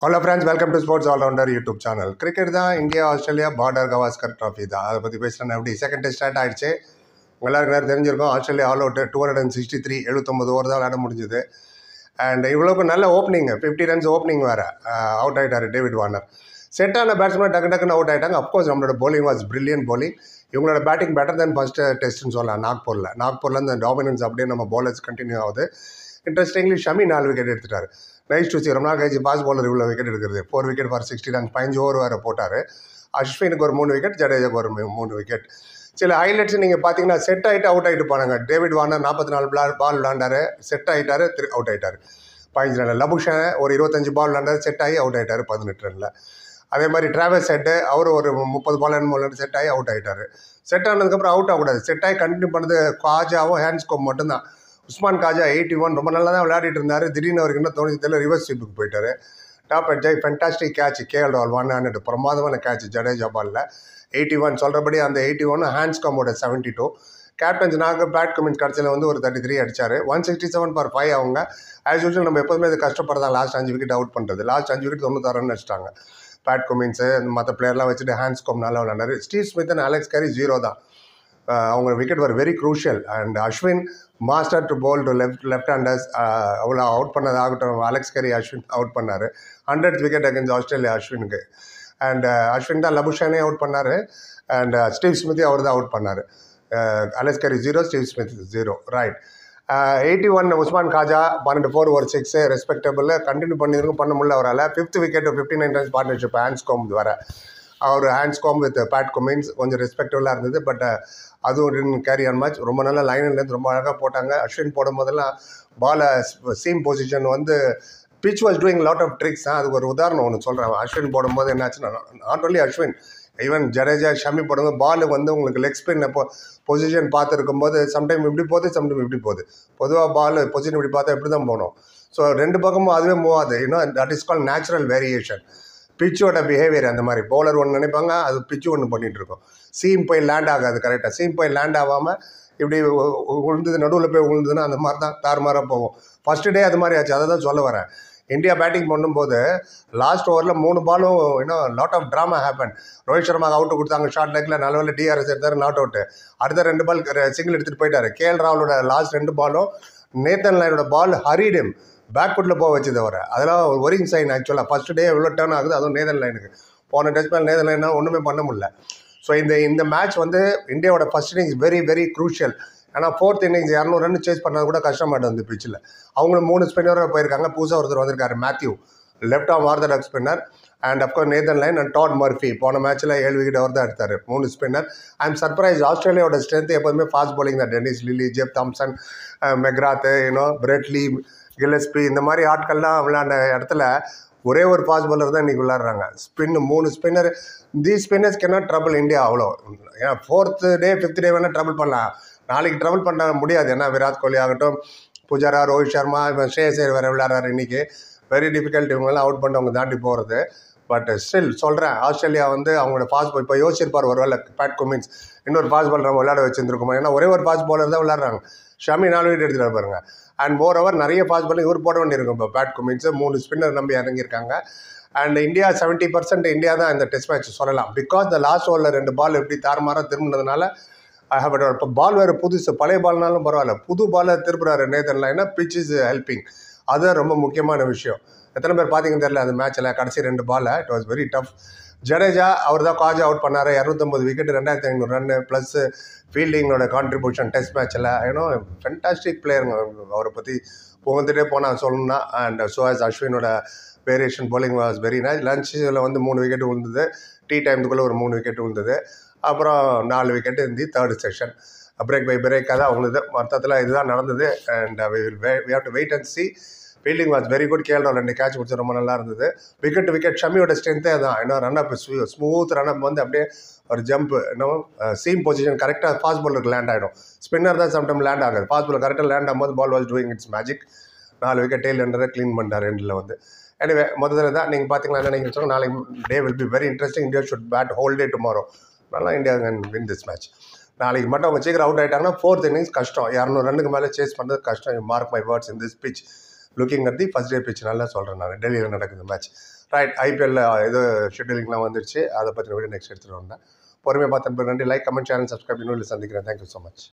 hello friends welcome to sports all rounder YouTube channel cricket தான் India Australia Border Gavaskar trophy தான் அதை பற்றி பேசுகிறேன் எப்படி செகண்ட் டெஸ்ட் ஸ்டார்ட் ஆயிடுச்சு உங்க எல்லாருக்கும் நேரம் தெரிஞ்சிருக்கும் Australia all out two hundred and sixty three எழுபத்தொம்பது ஓவர் தான் விளையாட முடிஞ்சுது அண்ட் இவ்வளோக்கு நல்ல ஓப்பனிங் ஃபிஃப்டி ரன்ஸ் ஓப்பனிங் வேறு அவுட் ஆகிட்டார் டேவிட் வார்னர் செட்டான பேட்ஸ்மேன் டக்கு டக்குன்னு அவுட் ஆகிட்டாங்க அப்கோர்ஸ் நம்மளோட bowling வாஸ் பிரில்லியன் bowling இவங்களோட பேட்டிங் பெட்டர் தென் ஃபஸ்ட் டெஸ்ட்னு சொல்லலாம் நாக்பூரில் நாக்பூரில் இந்த டாமினன்ஸ் அப்படியே நம்ம bowlers கண்டினியூ ஆகுது இன்ட்ரெஸ்டிங்லி ஷமி நாலு விக்கெட் எடுத்துட்டார் நைஸ் டு சி ரொம்ப நாள் கழிச்சு ஃபாஸ்ட் bowler இவ்வளோ விக்கெட் எடுக்கிறது four wicket for sixty run பதினஞ்சு ஓவர் வேறு போட்டார் அஸ்வினுக்கு ஒரு மூணு விக்கெட் ஜடேஜாக்கு ஒரு மூ- மூணு விக்கெட் சில ஹைலைட்ஸ் நீங்கள் பார்த்தீங்கன்னா செட் ஆகிட்டு அவுட் ஆகிட்டு போனாங்க டேவிட் வார்னர் நாற்பத்தி நாலு பால் பால் விளாண்டாரு செட் ஆகிட்டாரு திரு அவுட் ஆகிட்டார் பதினஞ்சு ரன் லபுஷன் ஒரு இருபத்தஞ்சு பால் விளாண்டாரு செட் ஆகி அவுட் ஆகிட்டார் பதினெட்டு ரனில் அதே மாதிரி டிராவல் செட்டு அவர் ஒரு முப்பது பால் மூணு செட் ஆகி அவுட் ஆகிட்டார் செட் ஆனதுக்கப்புறம் அவுட் ஆகக்கூடாது செட் ஆகி கண்டினியூ பண்ணது காஜாவும் ஹேண்ட்ஸ்கோப் மட்டும்தான் உஸ்மான் காஜா எயிட்டி ஒன் ரொம்ப நல்லா தான் விளையாடிட்டு இருந்தார் திடீர்னு அவருக்கு என்ன தோணுச்சு தெரியல ரிவர்ஸ் ஸ்வீப்புக்கு போயிட்டாரு டாப் அட் ஜெய் fantastic catch KL Rahul one hundred பிரமாதமான கேட்ச் ஜடேஜா பாலில் எயிட்டி ஒன் சொல்கிறபடி அந்த எயிட்டி ஒன் ஹேண்ட்ஸ்காமோட செவன்ட்டி டூ கேப்டன்ஸ் நாங்கள் பேட் கமின்ஸ் கடைசியில் வந்து ஒரு தேர்ட்டி த்ரீ அடிச்சார் one sixty seven for five அவங்க ஆஸ் யூஸ்வல் நம்ம எப்போதுமே இது கஷ்டப்படுறதான் லாஸ்ட் அஞ்சு விக்கெட் அவுட் பண்ணுறது லாஸ்ட் அஞ்சு விக்கெட் தொண்ணூத்தாறு ரன் அடிச்சிட்டாங்க பேட் குமின்ஸு மற்ற பிளேயர்லாம் வச்சுட்டு ஹேண்ட்ஸ்காம் நல்லா விளையாண்டாரு Steve Smith and Alex Carey zero தான் அஹ் அவங்க wicket were very crucial and Ashwin master to bowl to left left handers அவ்வளோ அவுட் பண்ணதாகட்டும் அலெக்ஸ் கரி அஸ்வின் அவுட் பண்ணார் ஹண்ட்ரட் விக்கெட் அகேன்ஸ்ட் ஆஸ்திரேலியா அஸ்வினுக்கு அண்ட் அஸ்வின் தான் லபுஷானே அவுட் பண்ணார் அண்ட் ஸ்டீவ் ஸ்மித்தையும் அவர் தான் அவுட் பண்ணார் Alex Carey zero Steve Smith zero right eighty one Usman Khawaja பன்னெண்டு ஃபோர் ஒரு சிக்ஸு ரெஸ்பெக்டபிள் கண்டினியூ பண்ணியிருக்கும் பண்ண முடியல அவரால் fifth wicket fifty nine runs partnership Handscomb வர அவர் ஹேண்ட்ஸ்காம் வித் பேட் கொமின்ஸ் கொஞ்சம் ரெஸ்பெக்டபுளாக இருந்தது பட் அதுவும் கேரி ஆன் மேட்ச் ரொம்ப நல்ல லைன்லேருந்து ரொம்ப அழகாக போட்டாங்க அஸ்வின் போடும் போதெல்லாம் பாலை சீம் பொசிஷன் வந்து pitch was doing lot of tricks அதுக்கு ஒரு உதாரணம் ஒன்று சொல்கிறேன் அஸ்வின் போடும்போது என்னாச்சுன்னா not only Ashwin even Jadeja Shami போடும்போது பால் வந்து உங்களுக்கு லெக் ஸ்பின் இப்போ பொசிஷன் பார்த்துருக்கும் போது சம்டைம் இப்படி போகுது சம்டைம் இப்படி போகுது பொதுவாக பால் பொசிஷன் இப்படி பார்த்தா இப்படி தான் போகணும் ஸோ ரெண்டு பக்கமும் அதுவே மூவ் ஆகுது இன்னும் that is call natural variation பிச்சோட பிஹேவியர் அந்த மாதிரி பவுலர் ஒன்று நினைப்பாங்க அது பிச்சு ஒன்று பண்ணிட்டு இருக்கும் சீம் போய் லேண்ட் ஆகாது கரெக்டாக சீம் போய் லேண்ட் ஆகாமல் இப்படி உ- உ- உழுந்தது நடுவில் போய் உழுந்ததுன்னா அந்த மாதிரி தான் தாறுமாறாக போகும் ஃபர்ஸ்ட் டே அது மாதிரி ஆச்சு அதை தான் சொல்ல வரேன் இந்தியா பேட்டிங் பண்ணும்போது லாஸ்ட் ஓவரில் மூணு பாலும் இன்னும் lot of drama happen Rohit சர்மாக்கு அவுட் கொடுத்தாங்க ஷார்ட் லெக்கில் நல்ல வேலை டிஆர்எஸ் எடுத்தார் நாட் அவுட்டு அடுத்த ரெண்டு பால் சிங்கிள் எடுத்துகிட்டு போயிட்டாரு கேஎல் ராகுலோட லாஸ்ட் ரெண்டு பாலும் நேத்தன் லைனோட பால் ஹரிடம் பேக்வுட்டில் போக வச்சது அவரை அதெல்லாம் ஒரு ஒரிங் சைன் ஆக்சுவலாக ஃபர்ஸ்ட் டே எவ்வளோ டர்ன் ஆகுது அதுவும் நேதன் லைனுக்கு போன டெஸ்ட் மேல் நேதன் லைனால் ஒன்றுமே பண்ண முடியல ஸோ இந்த இந்த மேட்ச் வந்து இந்தியாவோட first innings very very crucial ஏன்னா ஃபோர்த் இன்னிங்ஸ் இரநூறு ரன் சேஸ் பண்ணது கூட கஷ்டமாட்டு வந்து பிச்சில் அவங்களும் மூணு ஸ்பின்னராக போயிருக்காங்க புதுசாக ஒருத்தர் வந்திருக்காரு Matthew left arm orthodox spinner and of course Nathan Lyon and Todd Murphy போன மேட்ச்சில் ஏழு விக்கெட் அவர் தான் எடுத்தார் மூணு ஸ்பின்னர் ஐ எம் சர்ப்ரைஸ் ஆஸ்திரேலியாவோட ஸ்ட்ரென்த் எப்போதுமே ஃபாஸ்ட் bowling தான் Dennis Lillee Jeff Thomson McGrath you know Brett Lee Gillespie இந்த மாதிரி ஆட்கள்லாம் விளையாண்ட இடத்துல ஒரே ஒரு ஃபாஸ்ட் bowler தான் இன்றைக்கி விளையாடுறாங்க ஸ்பின் மூணு spinner the spinners cannot trouble India அவ்வளோ ஏன்னா ஃபோர்த்து டே ஃபிஃப்த் டே வேணால் ட்ரபிள் பண்ணலாம் நாளைக்கு ட்ரபிள் பண்ண முடியாது ஏன்னா விராட் கோலி ஆகட்டும் புஜாரா ரோஹித் சர்மா இப்போ ஸ்ரேயசேர் வேறு விளையாடுறாரு இன்றைக்கி வெரி டிஃபிகல்ட் இவங்கெல்லாம் அவுட் பண்ணவங்க தாண்டி போகிறது பட் ஸ்டில் சொல்கிறேன் ஆஸ்திரேலியா வந்து அவங்களோட ஃபாஸ்ட் இப்போ யோசிச்சிருப்பார் ஒரு வேலை பேட் குமின்ஸ் இன்னொரு ஃபாஸ்ட் பால் நம்ம விளையாட வச்சிருந்துருக்கோம் ஏன்னா ஒரே ஒரு ஃபாஸ்ட் பாலர் தான் விளையாடுறாங்க ஷமி நாலு விக்கெட் எடுத்துகிட்டு பாருங்க அண்ட் மோர் ஓவர் நிறைய ஃபாஸ்ட் பால் இவர் போட வேண்டியிருக்கும் இப்போ பேட் குமின்ஸ் மூணு ஸ்பின்னர் நம்பி இறங்கியிருக்காங்க and India seventy percent India தான் இந்த டெஸ்ட் மேட்ச் சொல்லலாம் பிகாஸ் த லாஸ்ட் ஓவரில் ரெண்டு பால் எப்படி தாறுமாறாக திரும்பினதுனால ஐ ஹவ் இப்போ பால் வேறு புதுசு பழைய பால்னாலும் பரவாயில்ல புது பாலை திருப்புறாரு நேதன் லைனா பிச் இஸ் ஹெல்பிங் அதுதான் ரொம்ப முக்கியமான விஷயம் எத்தனை பேர் பார்த்தீங்கன்னு தெரியல அந்த மேட்ச்சில் கடைசி ரெண்டு ball it was very tough Jadeja அவர் தான் காஜா அவுட் பண்ணார் இரநூத்தொம்பது விக்கெட் ரெண்டாயிரத்தி ஐநூறு ரன்னு ப்ளஸ் ஃபீல்டிங்கோட கான்ட்ரிபியூஷன் டெஸ்ட் மேட்ச்சில் ஏன்னோ ஃபென்டாஸ்டிக் பிளேயருங்க அவரை பற்றி புகழ்ந்துட்டே போனால் சொல்லணும்னா அண்ட் சுஹாஸ் அஸ்வினோட variation bowling was very nice லஞ்சில் வந்து மூணு விக்கெட் விழுந்தது டீ டைமுக்குள்ளே ஒரு மூணு விக்கெட் விழுந்தது அப்புறம் நாலு விக்கெட் இந்த third session break by break தான் அவங்களுக்கு மொத்தத்தில் இதுதான் நடந்தது and we will we have to wait and see fielding was very good KL ரெண்டு கேட்ச் பிடிச்ச ரொம்ப நல்லா இருந்தது விக்கெட் விக்கெட் ஷமியோட ஸ்ட்ரென்த்தே தான் இன்னும் run up smooth run up வந்து அப்படியே ஒரு ஜம்ப் இன்னும் சீம் பொசிஷன் கரெக்டாக ஃபாஸ்ட் பாலருக்கு லேண்ட் ஆகிடும் ஸ்பின்னர் தான் சம்டைம் லேண்ட் ஆகுது ஃபாஸ்ட் பால் கரெக்டாக லேண்ட் ஆகும்போது ball was doing its magic நாலு விக்கெட் டெய்ல் ஹண்ட்ரட் க்ளீன் பண்ணிட்டார் ரெண்டில் வந்து எனிவே முதல்ல தான் நீங்கள் பார்த்தீங்களா என்ன நீங்கள் சொல்லுங்கள் நாளைக்கு day will be very interesting India should bat whole day tomorrow நல்லா India can win this match நாளைக்கு மட்டும் அவங்க சீக்கிரம் அவுட் ஆயிட்டாங்கன்னா ஃபோர்த் இன்னிங்ஸ் கஷ்டம் இரநூறு ரன்னுக்கு மேலே சேஸ் பண்ணுறது கஷ்டம் mark my words in this pitch looking at the first day pitch நல்லா சொல்கிறேன் நான் டெல்லியில் நடக்குது மேட்ச் ரைட் ஐபிஎல்ல இது ஷெட்யூலிங்லாம் வந்துருச்சு அதை பற்றின வீடியோ நெக்ஸ்ட் எடுத்துகிட்டு வந்தேன் பொறுமையாக பார்த்த நன்றி லைக் கமெண்ட் சேனல் சப்ஸ்கிரைப் இன்னொரு சந்திக்கிறேன் தேங்க்யூ ஸோ மச்